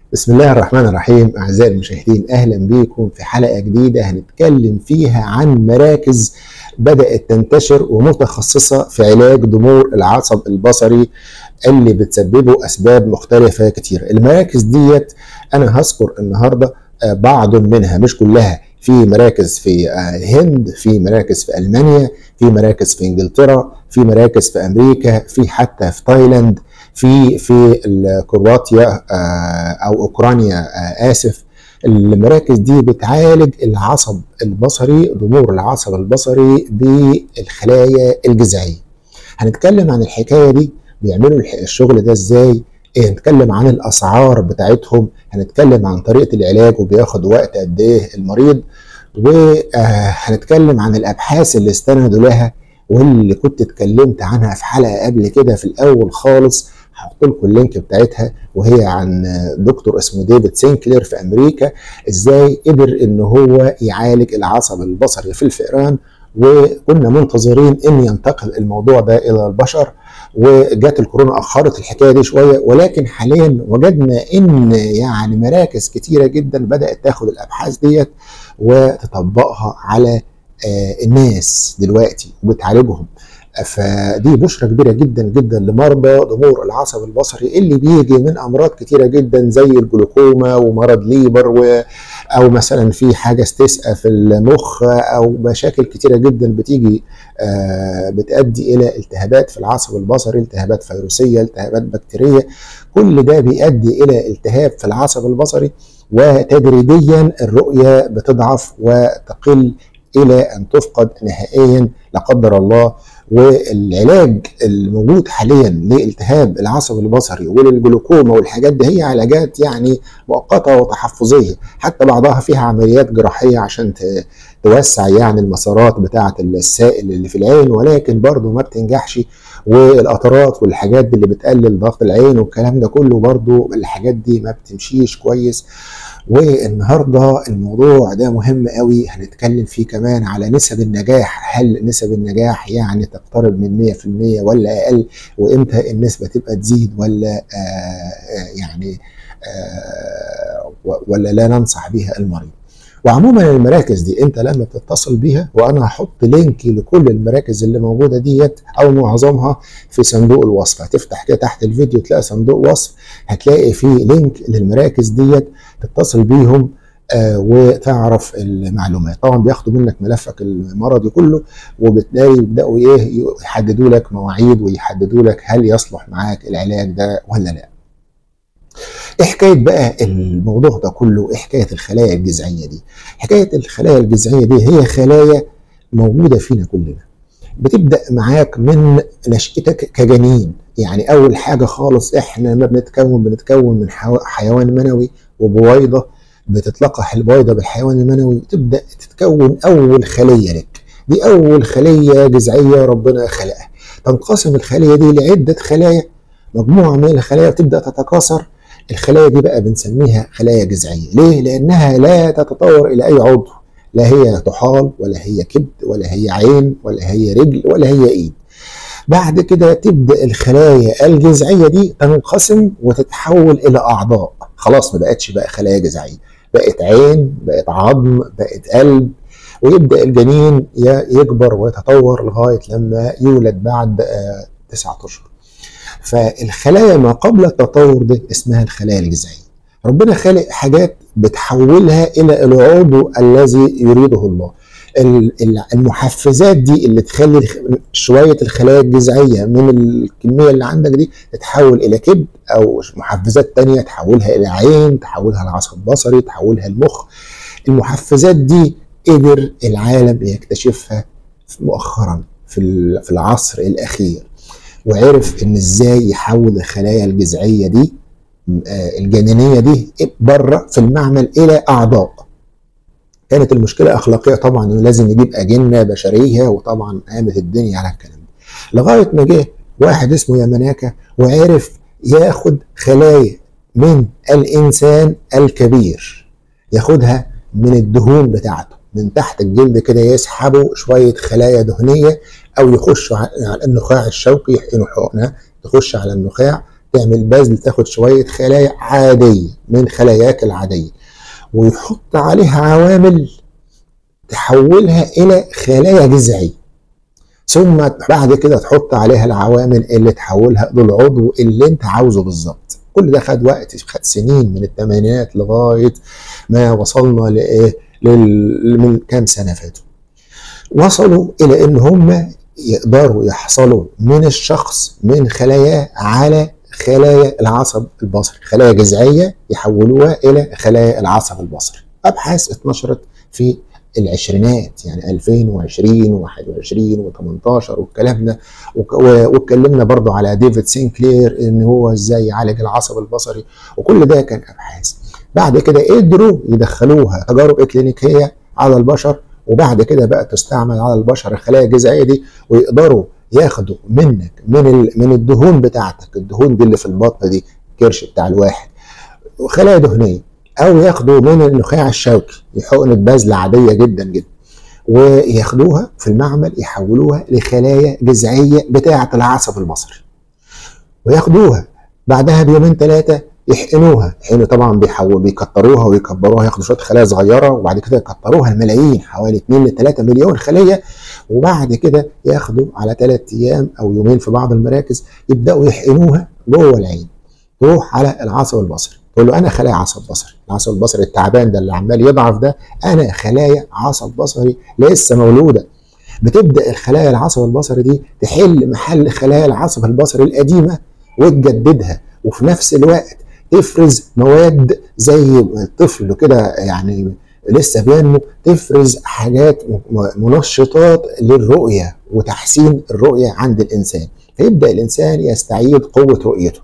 بسم الله الرحمن الرحيم أعزائي المشاهدين أهلا بكم في حلقة جديدة هنتكلم فيها عن مراكز بدأت تنتشر ومتخصصة في علاج ضمور العصب البصري اللي بتسببه أسباب مختلفة كتير المراكز ديت أنا هذكر النهاردة بعض منها مش كلها في مراكز في الهند في مراكز في المانيا في مراكز في انجلترا في مراكز في امريكا في حتى في تايلاند في في كرواتيا او اوكرانيا اسف المراكز دي بتعالج العصب البصري ضمور العصب البصري بالخلايا الجذعيه هنتكلم عن الحكايه دي بيعملوا الشغل ده ازاي هنتكلم عن الاسعار بتاعتهم هنتكلم عن طريقه العلاج وبياخد وقت قد ايه المريض وهنتكلم عن الابحاث اللي استندوا لها واللي كنت اتكلمت عنها في حلقه قبل كده في الاول خالص هحط لكم اللينك بتاعتها وهي عن دكتور اسمه ديفيد سينكلير في امريكا ازاي قدر ان هو يعالج العصب البصري في الفئران وكنا منتظرين ان ينتقل الموضوع ده الى البشر وجات الكورونا اخرت الحكايه دي شويه ولكن حاليا وجدنا ان يعني مراكز كتيره جدا بدات تاخد الابحاث ديت وتطبقها على الناس دلوقتي وبتعالجهم فدي بشرة كبيرة جدا جدا لمرضى ضمور العصب البصري اللي بيجي من أمراض كتيرة جدا زي الجلوكوما ومرض ليبر و أو مثلا في حاجة استسقى في المخ أو مشاكل كتيرة جدا بتيجي بتؤدي إلى التهابات في العصب البصري التهابات فيروسية التهابات بكتيرية كل ده بيؤدي إلى التهاب في العصب البصري وتدريجيا الرؤية بتضعف وتقل إلى أن تفقد نهائيا لا قدر الله والعلاج الموجود حاليا لالتهاب العصب البصري وللجلوكوما والحاجات دي هي علاجات يعني مؤقته وتحفظيه حتى بعضها فيها عمليات جراحيه عشان توسع يعني المسارات بتاعه السائل اللي في العين ولكن برضه ما بتنجحش والقطرات والحاجات دي اللي بتقلل ضغط العين والكلام ده كله برضه الحاجات دي ما بتمشيش كويس والنهارده الموضوع ده مهم قوي هنتكلم فيه كمان على نسب النجاح هل نسب النجاح يعني تقترب من 100% ولا اقل وامتى النسبه تبقى تزيد ولا آآ يعني آآ ولا لا ننصح بها المريض وعموما المراكز دي انت لما تتصل بيها وانا هحط لينك لكل المراكز اللي موجوده ديت او معظمها في صندوق الوصف هتفتح كده تحت الفيديو تلاقي صندوق وصف هتلاقي فيه لينك للمراكز ديت تتصل بيهم آه وتعرف المعلومات طبعا بياخدوا منك ملفك المرضي كله وبالتالي يبداوا ايه يحددوا لك مواعيد ويحددوا لك هل يصلح معاك العلاج ده ولا لا ايه حكايه بقى الموضوع ده كله ايه حكايه الخلايا الجذعيه دي حكايه الخلايا الجذعيه دي هي خلايا موجوده فينا كلنا بتبدا معاك من نشأتك كجنين يعني اول حاجه خالص احنا لما بنتكون بنتكون من حيوان منوي وبويضه بتتلقح البويضه بالحيوان المنوي تبدا تتكون اول خليه لك دي اول خليه جذعيه ربنا خلقها تنقسم الخليه دي لعده خلايا مجموعه من الخلايا بتبدا تتكاثر الخلايا دي بقى بنسميها خلايا جذعيه ليه لانها لا تتطور الى اي عضو لا هي طحال ولا هي كبد ولا هي عين ولا هي رجل ولا هي ايد بعد كده تبدا الخلايا الجذعيه دي تنقسم وتتحول الى اعضاء خلاص ما بقتش بقى خلايا جذعيه بقت عين بقت عظم بقت قلب ويبدا الجنين يكبر ويتطور لغايه لما يولد بعد تسعة اشهر فالخلايا ما قبل التطور ده اسمها الخلايا الجذعيه ربنا خالق حاجات بتحولها الى العضو الذي يريده الله المحفزات دي اللي تخلي شويه الخلايا الجذعيه من الكميه اللي عندك دي تتحول الى كبد او محفزات تانية تحولها الى عين تحولها لعصب بصري تحولها المخ المحفزات دي قدر العالم يكتشفها مؤخرا في في العصر الاخير وعرف ان ازاي يحول الخلايا الجذعيه دي الجنينيه دي بره في المعمل الى اعضاء كانت المشكله اخلاقيه طبعا انه لازم يجيب اجنه بشريه وطبعا قامت الدنيا على الكلام ده لغايه ما جه واحد اسمه ياماناكا وعرف ياخد خلايا من الانسان الكبير ياخدها من الدهون بتاعته من تحت الجلد كده يسحبوا شويه خلايا دهنيه او يخشوا على النخاع الشوكي يحقنوا حقنه تخش على النخاع تعمل بذل تاخد شويه خلايا عاديه من خلاياك العاديه ويحط عليها عوامل تحولها الى خلايا جذعيه ثم بعد كده تحط عليها العوامل اللي تحولها للعضو اللي انت عاوزه بالظبط كل ده خد وقت خد سنين من الثمانينات لغايه ما وصلنا لايه من كام سنه فاتوا وصلوا الى ان هم يقدروا يحصلوا من الشخص من خلاياه على خلايا العصب البصري خلايا جذعيه يحولوها الى خلايا العصب البصري ابحاث اتنشرت في العشرينات يعني 2020 و21 و18 والكلام ده واتكلمنا برضو على ديفيد سينكلير ان هو ازاي يعالج العصب البصري وكل ده كان ابحاث بعد كده قدروا يدخلوها تجارب اكلينيكيه على البشر وبعد كده بقى تستعمل على البشر الخلايا الجذعيه دي ويقدروا ياخدوا منك من من الدهون بتاعتك الدهون دي اللي في البطن دي الكرش بتاع الواحد خلايا دهنيه او ياخدوا من النخاع الشوكي حقنه بذل عاديه جدا جدا وياخدوها في المعمل يحولوها لخلايا جذعيه بتاعه العصب البصري وياخدوها بعدها بيومين ثلاثه يحقنوها يحقنوا طبعا بيحولوا بيكتروها ويكبروها ياخدوا شويه خلايا صغيره وبعد كده يكتروها الملايين حوالي 2 ل 3 مليون خليه وبعد كده ياخدوا على ثلاث ايام او يومين في بعض المراكز يبداوا يحقنوها جوه العين تروح على العصب البصري تقول له انا خلايا عصب بصري العصب البصري التعبان ده اللي عمال يضعف ده انا خلايا عصب بصري لسه مولوده بتبدا الخلايا العصب البصري دي تحل محل خلايا العصب البصري القديمه وتجددها وفي نفس الوقت تفرز مواد زي الطفل كده يعني لسه بينمو تفرز حاجات منشطات للرؤيه وتحسين الرؤيه عند الانسان فيبدا الانسان يستعيد قوه رؤيته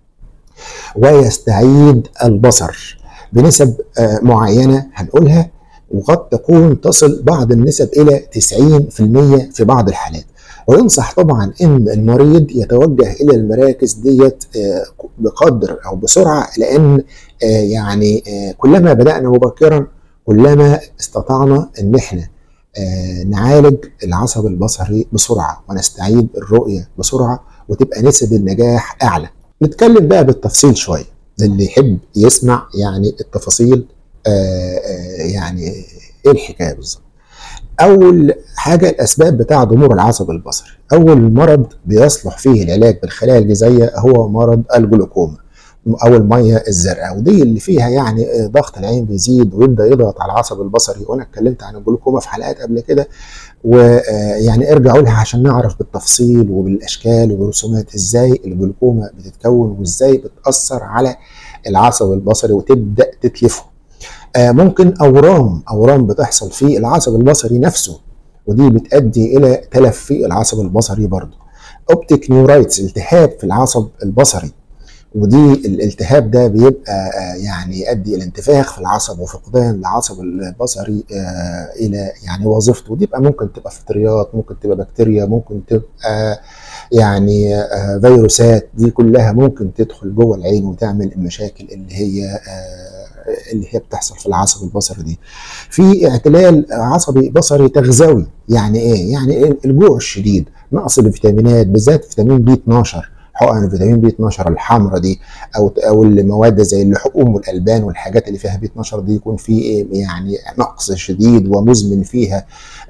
ويستعيد البصر بنسب معينه هنقولها وقد تكون تصل بعض النسب الى 90% في بعض الحالات وينصح طبعا ان المريض يتوجه الى المراكز ديت بقدر او بسرعه لان يعني كلما بدانا مبكرا كلما استطعنا ان احنا نعالج العصب البصري بسرعه ونستعيد الرؤيه بسرعه وتبقى نسب النجاح اعلى. نتكلم بقى بالتفصيل شويه للي يحب يسمع يعني التفاصيل يعني ايه الحكايه بالظبط. اول حاجه الاسباب بتاع ضمور العصب البصري اول مرض بيصلح فيه العلاج بالخلايا الجذعيه هو مرض الجلوكوما او الميه الزرقاء ودي اللي فيها يعني ضغط العين بيزيد ويبدا يضغط على العصب البصري وانا اتكلمت عن الجلوكوما في حلقات قبل كده ويعني ارجعوا لها عشان نعرف بالتفصيل وبالاشكال وبالرسومات ازاي الجلوكوما بتتكون وازاي بتاثر على العصب البصري وتبدا تتلفه ممكن اورام اورام بتحصل في العصب البصري نفسه ودي بتؤدي الى تلف في العصب البصري برضه اوبتيك نيورايتس التهاب في العصب البصري ودي الالتهاب ده بيبقى يعني يؤدي الى انتفاخ في العصب وفقدان العصب البصري الى يعني وظيفته ودي بقى ممكن تبقى فطريات ممكن تبقى بكتيريا ممكن تبقى يعني فيروسات دي كلها ممكن تدخل جوه العين وتعمل المشاكل اللي هي اللي هي بتحصل في العصب البصري دي في اعتلال عصبي بصري تغذوي يعني ايه يعني الجوع الشديد نقص الفيتامينات بالذات فيتامين بي 12 حقن فيتامين بي 12 الحمراء دي او او المواد زي اللحوم والالبان والحاجات اللي فيها بي 12 دي يكون في يعني نقص شديد ومزمن فيها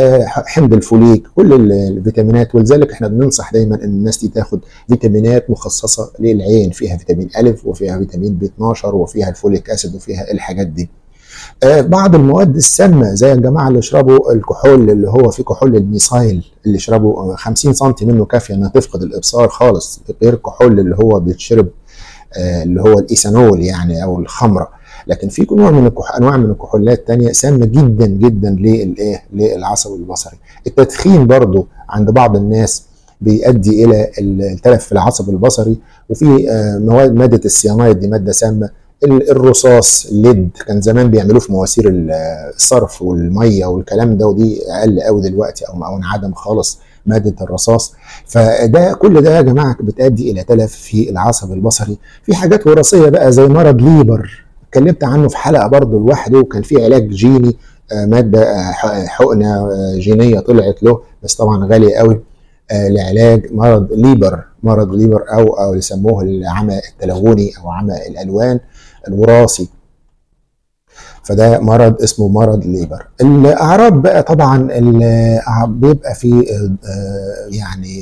حمض الفوليك كل الفيتامينات ولذلك احنا بننصح دايما ان الناس دي تاخد فيتامينات مخصصه للعين فيها فيتامين الف وفيها فيتامين بي 12 وفيها الفوليك اسيد وفيها الحاجات دي بعض المواد السامه زي الجماعه اللي يشربوا الكحول اللي هو فيه كحول الميثايل اللي يشربوا 50 سم منه كافيه انها تفقد الابصار خالص غير الكحول اللي هو بيتشرب اللي هو الايثانول يعني او الخمره لكن في نوع من الكح... انواع من الكحولات الثانيه سامه جدا جدا للايه للعصب البصري التدخين برضو عند بعض الناس بيؤدي الى التلف في العصب البصري وفي مواد ماده السيانايد دي ماده سامه الرصاص الليد كان زمان بيعملوه في مواسير الصرف والميه والكلام ده ودي اقل قوي دلوقتي او او انعدم خالص ماده الرصاص فده كل ده يا جماعه بتؤدي الى تلف في العصب البصري في حاجات وراثيه بقى زي مرض ليبر اتكلمت عنه في حلقه برضه لوحده وكان في علاج جيني ماده حقنه جينيه طلعت له بس طبعا غاليه قوي لعلاج مرض ليبر مرض ليبر او او يسموه العمى التلوني او عمى الالوان الوراثي فده مرض اسمه مرض ليبر الاعراض بقى طبعا بيبقى في يعني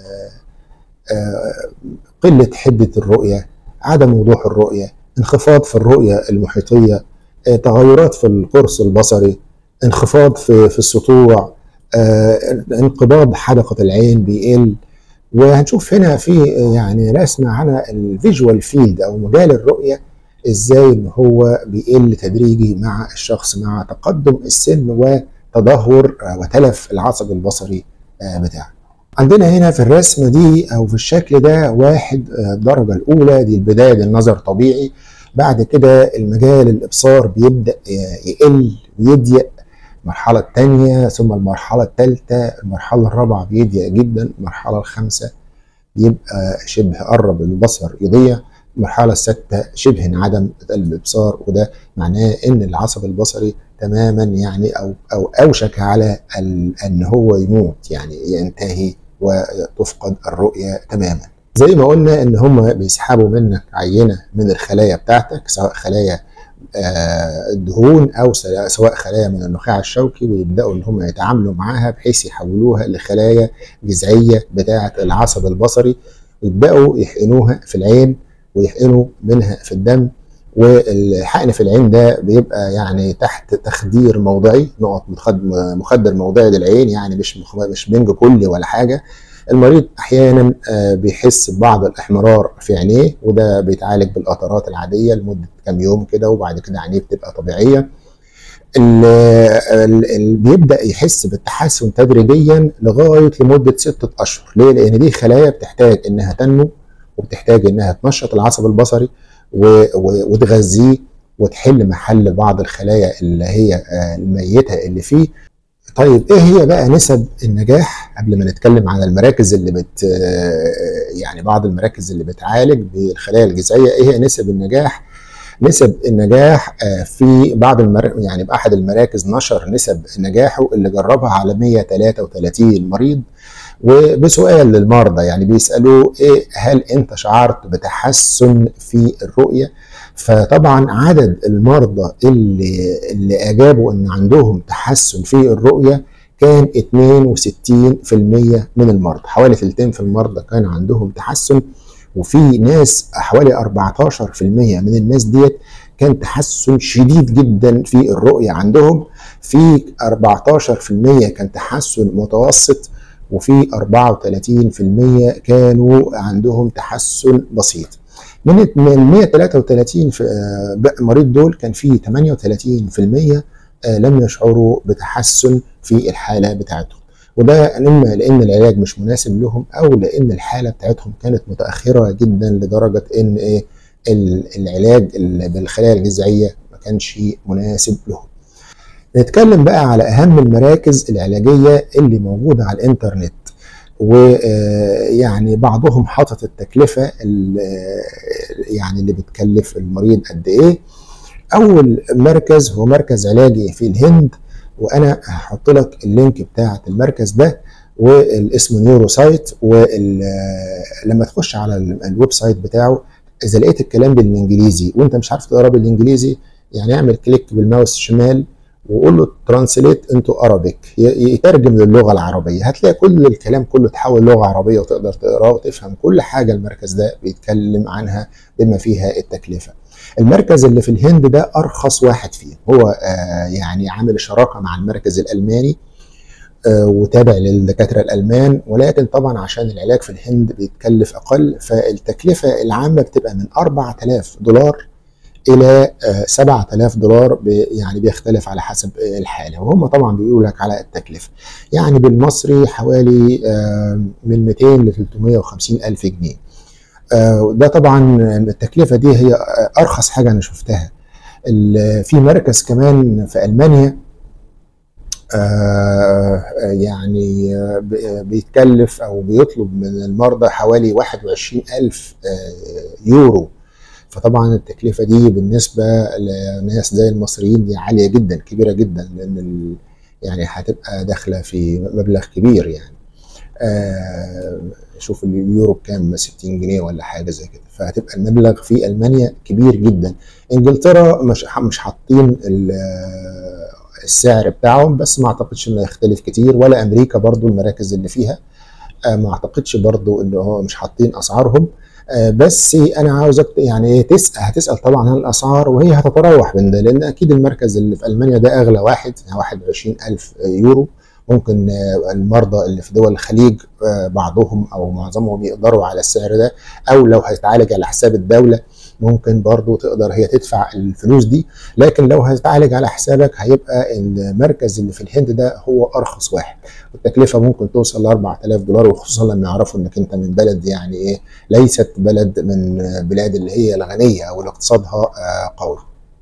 قله حده الرؤيه عدم وضوح الرؤيه انخفاض في الرؤيه المحيطيه تغيرات في القرص البصري انخفاض في في السطوع انقباض حدقه العين بيقل وهنشوف هنا في يعني رسمه على الفيجوال فيلد او مجال الرؤيه ازاي ان هو بيقل تدريجي مع الشخص مع تقدم السن وتدهور وتلف العصب البصري بتاعه. عندنا هنا في الرسمه دي او في الشكل ده واحد الدرجه الاولى دي البدايه النظر طبيعي بعد كده المجال الابصار بيبدا يقل ويضيق المرحلة الثانية ثم المرحلة الثالثة المرحلة الرابعة بيضيق جدا المرحلة الخامسة يبقى شبه قرب البصر يضيع المرحلة السادسة شبه انعدم الإبصار وده معناه إن العصب البصري تماما يعني أو أو أوشك على أن هو يموت يعني ينتهي وتفقد الرؤية تماما. زي ما قلنا إن هم بيسحبوا منك عينة من الخلايا بتاعتك سواء خلايا الدهون او سواء خلايا من النخاع الشوكي ويبداوا ان هم يتعاملوا معاها بحيث يحولوها لخلايا جذعيه بتاعه العصب البصري ويبداوا يحقنوها في العين ويحقنوا منها في الدم والحقن في العين ده بيبقى يعني تحت تخدير موضعي نقط مخدر موضعي للعين يعني مش مش بنج كلي ولا حاجه المريض احيانا بيحس ببعض الاحمرار في عينيه وده بيتعالج بالقطرات العاديه لمده كام يوم كده وبعد كده عينيه بتبقى طبيعيه اللي بيبدا يحس بالتحسن تدريجيا لغايه لمده ستة اشهر ليه لان دي خلايا بتحتاج انها تنمو وبتحتاج انها تنشط العصب البصري وتغذيه وتحل محل بعض الخلايا اللي هي الميته اللي فيه طيب ايه هي بقى نسب النجاح قبل ما نتكلم عن المراكز اللي بت يعني بعض المراكز اللي بتعالج بالخلايا الجذعيه ايه هي نسب النجاح نسب النجاح في بعض المر... يعني باحد المراكز نشر نسب نجاحه اللي جربها على 133 مريض وبسؤال للمرضى يعني بيسالوه ايه هل انت شعرت بتحسن في الرؤيه فطبعا عدد المرضى اللي اللي اجابوا ان عندهم تحسن في الرؤيه كان 62% من المرضى حوالي ثلثين في المرضى كان عندهم تحسن وفي ناس حوالي 14% من الناس ديت كان تحسن شديد جدا في الرؤيه عندهم في 14% كان تحسن متوسط وفي 34% كانوا عندهم تحسن بسيط من ال 133 مريض دول كان في 38% لم يشعروا بتحسن في الحاله بتاعتهم وده اما لان العلاج مش مناسب لهم او لان الحاله بتاعتهم كانت متاخره جدا لدرجه ان ايه العلاج بالخلايا الجذعيه ما كانش مناسب لهم. نتكلم بقى على اهم المراكز العلاجيه اللي موجوده على الانترنت ويعني بعضهم حاطط التكلفه يعني اللي بتكلف المريض قد ايه اول مركز هو مركز علاجي في الهند وانا هحط لك اللينك بتاعه المركز ده والاسم نيورو سايت ولما تخش على الويب سايت بتاعه اذا لقيت الكلام بالانجليزي وانت مش عارف تقرا بالانجليزي يعني اعمل كليك بالماوس شمال وقول له ترانسليت انتو ارابيك يترجم للغه العربيه هتلاقي كل الكلام كله تحول لغه عربيه وتقدر تقراه وتفهم كل حاجه المركز ده بيتكلم عنها بما فيها التكلفه المركز اللي في الهند ده ارخص واحد فيهم هو آه يعني عامل شراكه مع المركز الالماني آه وتابع للدكاتره الالمان ولكن طبعا عشان العلاج في الهند بيتكلف اقل فالتكلفه العامه بتبقى من 4000 دولار الى 7000 دولار يعني بيختلف على حسب الحاله وهم طبعا بيقولوا لك على التكلفه يعني بالمصري حوالي من 200 ل 350 الف جنيه ده طبعا التكلفه دي هي ارخص حاجه انا شفتها في مركز كمان في المانيا يعني بيتكلف او بيطلب من المرضى حوالي 21 الف يورو فطبعا التكلفه دي بالنسبه لناس زي المصريين دي عاليه جدا كبيره جدا لان يعني هتبقى داخله في مبلغ كبير يعني آه شوف اليورو بكام 60 جنيه ولا حاجه زي كده فهتبقى المبلغ في المانيا كبير جدا انجلترا مش مش حاطين السعر بتاعهم بس ما اعتقدش انه يختلف كتير ولا امريكا برضو المراكز اللي فيها ما اعتقدش برضو ان هو مش حاطين اسعارهم بس انا عاوزك يعني تسال هتسال طبعا عن الاسعار وهي هتتراوح من ده لان اكيد المركز اللي في المانيا ده اغلى واحد 21000 يورو ممكن المرضى اللي في دول الخليج بعضهم او معظمهم يقدروا على السعر ده او لو هيتعالج على حساب الدوله ممكن برضو تقدر هي تدفع الفلوس دي لكن لو هتتعالج على حسابك هيبقى المركز اللي في الهند ده هو ارخص واحد والتكلفه ممكن توصل ل 4000 دولار وخصوصا لما يعرفوا انك انت من بلد يعني ايه ليست بلد من بلاد اللي هي الغنيه او اللي اقتصادها قوي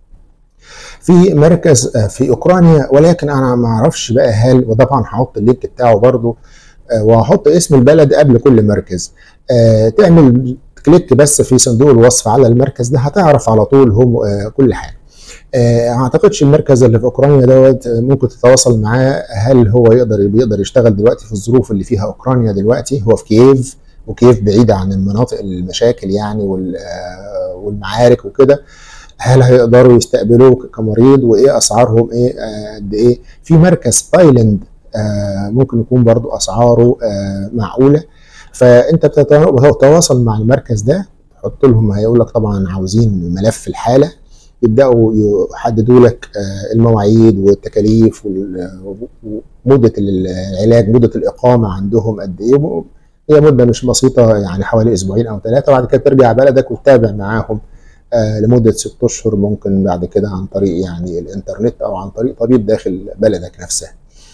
في مركز في اوكرانيا ولكن انا ما اعرفش بقى هل وطبعا هحط اللينك بتاعه برضو وهحط اسم البلد قبل كل مركز تعمل كليك بس في صندوق الوصف على المركز ده هتعرف على طول هم كل حاجه ما اعتقدش المركز اللي في اوكرانيا دوت ممكن تتواصل معاه هل هو يقدر بيقدر يشتغل دلوقتي في الظروف اللي فيها اوكرانيا دلوقتي هو في كييف وكييف بعيده عن المناطق المشاكل يعني والمعارك وكده هل هيقدروا يستقبلوك كمريض وايه اسعارهم ايه قد آه ايه في مركز تايلاند آه ممكن يكون برضو اسعاره آه معقوله فانت بتتواصل مع المركز ده تحط لهم هيقول لك طبعا عاوزين ملف الحاله يبداوا يحددوا لك المواعيد والتكاليف ومده العلاج مده الاقامه عندهم قد ايه هي مده مش بسيطه يعني حوالي اسبوعين او ثلاثه وبعد كده ترجع بلدك وتتابع معاهم آه لمده ست اشهر ممكن بعد كده عن طريق يعني الانترنت او عن طريق طبيب داخل بلدك نفسها.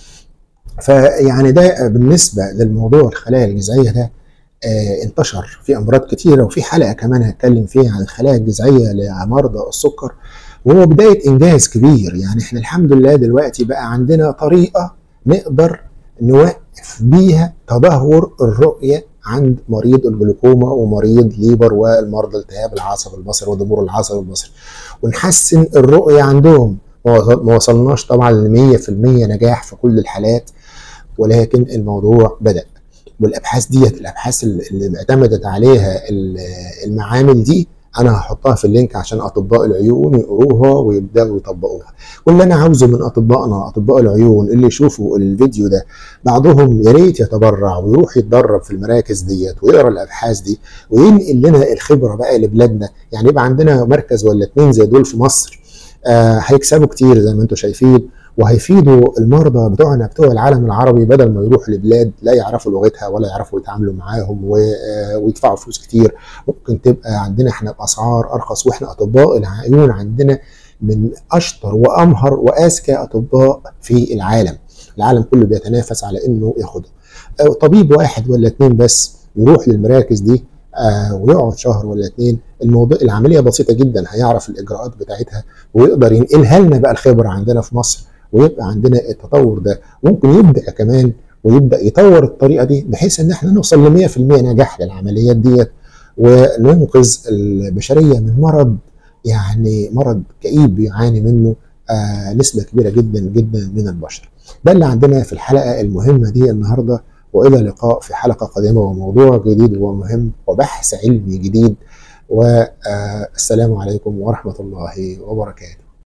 فيعني ده بالنسبه للموضوع الخلايا الجذعيه ده آه انتشر في امراض كتيره وفي حلقه كمان هتكلم فيها عن الخلايا الجذعيه لمرضى السكر وهو بدايه انجاز كبير يعني احنا الحمد لله دلوقتي بقى عندنا طريقه نقدر نوقف بيها تدهور الرؤيه عند مريض الجلوكوما ومريض ليبر والمرضى التهاب العصب البصري وضمور العصب البصري ونحسن الرؤيه عندهم ما وصلناش طبعا ل 100% نجاح في كل الحالات ولكن الموضوع بدا والابحاث ديت الابحاث اللي اعتمدت عليها المعامل دي انا هحطها في اللينك عشان اطباء العيون يقروها ويبداوا يطبقوها واللي انا عاوزه من اطبائنا اطباء العيون اللي يشوفوا الفيديو ده بعضهم يا ريت يتبرع ويروح يتدرب في المراكز ديت ويقرا الابحاث دي وينقل لنا الخبره بقى لبلادنا يعني يبقى عندنا مركز ولا اتنين زي دول في مصر آه هيكسبوا كتير زي ما انتم شايفين وهيفيدوا المرضى بتوعنا بتوع العالم العربي بدل ما يروحوا لبلاد لا يعرفوا لغتها ولا يعرفوا يتعاملوا معاهم ويدفعوا فلوس كتير ممكن تبقى عندنا احنا باسعار ارخص واحنا اطباء العيون عندنا من اشطر وامهر واذكى اطباء في العالم العالم كله بيتنافس على انه ياخدهم طبيب واحد ولا اتنين بس يروح للمراكز دي آه ويقعد شهر ولا اتنين الموضوع العمليه بسيطه جدا هيعرف الاجراءات بتاعتها ويقدر ينقلها لنا بقى الخبره عندنا في مصر ويبقى عندنا التطور ده ممكن يبدا كمان ويبدا يطور الطريقه دي بحيث ان احنا نوصل ل 100% نجاح للعمليات ديت وننقذ البشريه من مرض يعني مرض كئيب بيعاني منه آه نسبه كبيره جدا جدا من البشر. ده اللي عندنا في الحلقه المهمه دي النهارده والى اللقاء في حلقه قادمه وموضوع جديد ومهم وبحث علمي جديد والسلام عليكم ورحمه الله وبركاته.